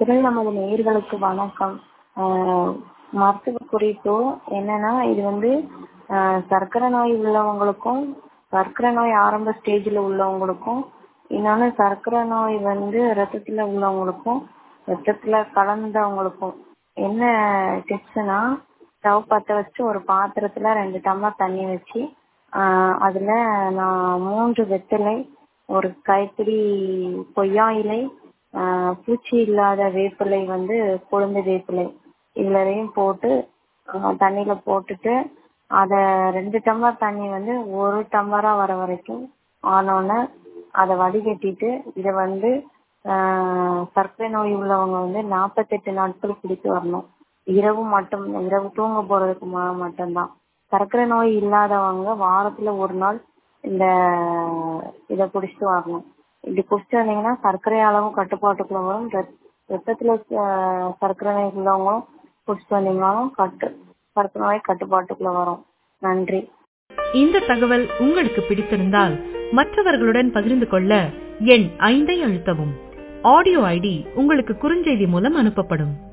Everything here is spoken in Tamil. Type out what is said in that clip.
குரல் நமது நேயர்களுக்கு வணக்கம் மருத்துவ குறிப்பு என்னன்னா இது வந்து சர்க்கரை நோய் உள்ளவங்களுக்கும் சர்க்கரை நோய் ஆரம்ப ஸ்டேஜில் உள்ளவங்களுக்கும் இன்னொன்று சர்க்கரை நோய் வந்து ரத்தத்தில் உள்ளவங்களுக்கும் ரத்தத்தில் கலந்தவங்களுக்கும் என்ன டிப்ஸுனா ஸ்டவ் பற்ற வச்சு ஒரு பாத்திரத்தில் ரெண்டு டம்ளர் தண்ணி வச்சு அதில் நான் மூன்று வெற்றிலை ஒரு கைப்பிடி கொய்யா இலை பூச்சி இல்லாத வேப்பிலை வந்து கொழுந்து வேப்பிலை இவ்வளவையும் போட்டு தண்ணியில் போட்டுட்டு அதை ரெண்டு டம்ளர் தண்ணி வந்து ஒரு டம்ளராக வர வரைக்கும் ஆனோடனே அதை வடிகட்டிட்டு இதை வந்து சர்க்கரை நோய் உள்ளவங்க வந்து நாற்பத்தெட்டு நாட்கள் குடித்து வரணும் இரவு மட்டும் இரவு தூங்க போகிறதுக்கு மட்டும்தான் சர்க்கரை நோய் இல்லாதவங்க வாரத்தில் ஒரு நாள் இந்த இதை குடிச்சிட்டு வரணும் இப்படி குடிச்சிட்டு வந்தீங்கன்னா சர்க்கரை அளவும் கட்டுப்பாட்டுக்குள்ள வரும் ரத்தத்தில் சர்க்கரை நோய் உள்ளவங்களும் குடிச்சிட்டு வந்தீங்கன்னாலும் கட்டு சர்க்கரை நோய் கட்டுப்பாட்டுக்குள்ள வரும் நன்றி இந்த தகவல் உங்களுக்கு பிடித்திருந்தால் மற்றவர்களுடன் பகிர்ந்து கொள்ள எண் ஐந்தை அழுத்தவும் ஆடியோ ஐடி உங்களுக்கு குறுஞ்செய்தி மூலம் அனுப்பப்படும்